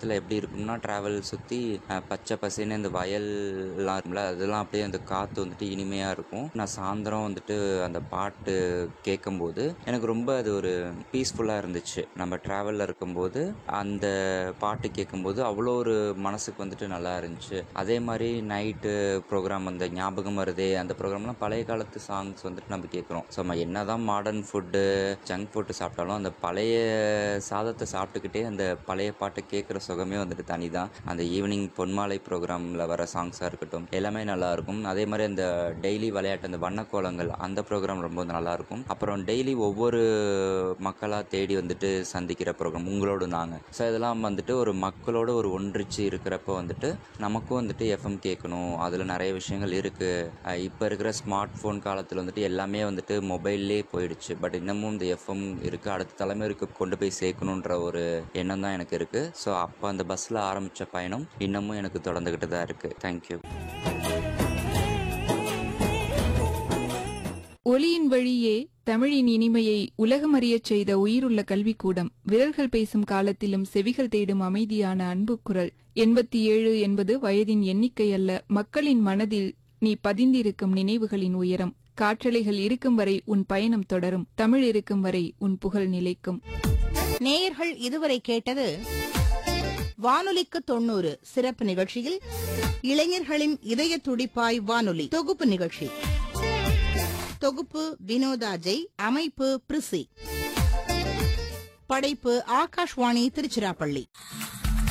காலத்தில் எப்படி இருக்கும்னா ட்ராவல் சுற்றி பச்சை பசேன்னு இந்த வயல்லாம் இருக்கும்ல அதெல்லாம் அப்படியே அந்த காற்று வந்துட்டு இனிமையாக இருக்கும் நான் சாயந்தரம் வந்துட்டு அந்த பாட்டு கேட்கும்போது எனக்கு ரொம்ப அது ஒரு பீஸ்ஃபுல்லாக இருந்துச்சு நம்ம ட்ராவலில் இருக்கும்போது அந்த பாட்டு கேட்கும்போது அவ்வளோ ஒரு மனசுக்கு வந்துட்டு நல்லா இருந்துச்சு அதே மாதிரி நைட்டு ப்ரோக்ராம் அந்த ஞாபகம் வருதே அந்த ப்ரோக்ராம்லாம் பழைய காலத்து சாங்ஸ் வந்துட்டு நம்ம கேட்குறோம் ஸோ நம்ம என்ன தான் மாடர்ன் ஃபுட்டு ஜங்க் ஃபுட்டு சாப்பிட்டாலும் அந்த பழைய சாதத்தை சாப்பிட்டுக்கிட்டே அந்த பழைய பாட்டை கேட்குற சுகமே வந்துட்டு தனி தான் அந்த ஈவினிங் பொன்மாலை ப்ரோக்ராமில் வர சாங்ஸாக இருக்கட்டும் எல்லாமே நல்லா இருக்கும் அதே மாதிரி அந்த டெய்லி விளையாட்டு அந்த வண்ணக்கோலங்கள் அந்த ப்ரோக்ராம் ரொம்ப நல்லா இருக்கும் அப்புறம் டெய்லி ஒவ்வொரு மக்களாக தேடி வந்துட்டு சந்திக்கிற ப்ரோக்ராம் உங்களோடு நாங்கள் ஸோ இதெல்லாம் வந்துட்டு ஒரு மக்களோட ஒரு ஒன்றிச்சு இருக்கிறப்ப வந்துட்டு நமக்கும் வந்துட்டு எஃப்எம் கேட்கணும் அதில் நிறைய விஷயங்கள் இருக்குது இப்போ இருக்கிற ஸ்மார்ட் ஃபோன் காலத்தில் வந்துட்டு எல்லாமே வந்துட்டு மொபைல்லே போயிடுச்சு பட் இன்னமும் இந்த எஃப்எம் இருக்குது அடுத்த தலைமுறைக்கு கொண்டு போய் சேர்க்கணுன்ற ஒரு எண்ணம் தான் எனக்கு இருக்குது ஸோ அப்போ அந்த பஸ்ஸில் ஆரம்பித்த பயணம் இன்னமும் எனக்கு தொடர்ந்துக்கிட்டு தான் இருக்குது தேங்க்யூ ஒலியின் வழியே தமிழின் இனிமையை உலகமறியச் செய்த உயிருள்ள கல்விக்கூடம் விரல்கள் பேசும் காலத்திலும் செவிகள் தேடும் அமைதியான அன்பு குரல் எண்பத்தி ஏழு என்பது வயதின் எண்ணிக்கை அல்ல மக்களின் மனதில் நீ பதிந்திருக்கும் நினைவுகளின் உயரம் காற்றலைகள் இருக்கும் வரை உன் பயணம் தொடரும் தமிழ் இருக்கும் வரை உன் புகழ் நிலைக்கும் நேயர்கள் இதுவரை கேட்டது வானொலிக்கு தொண்ணூறு சிறப்பு நிகழ்ச்சியில் இளைஞர்களின் இதய துடிப்பாய் வானொலி தொகுப்பு நிகழ்ச்சி தொகுப்பு வினோதா ஜெய் அமைப்பு பிரிசி படைப்பு ஆகாஷ்வாணி திருச்சிராப்பள்ளி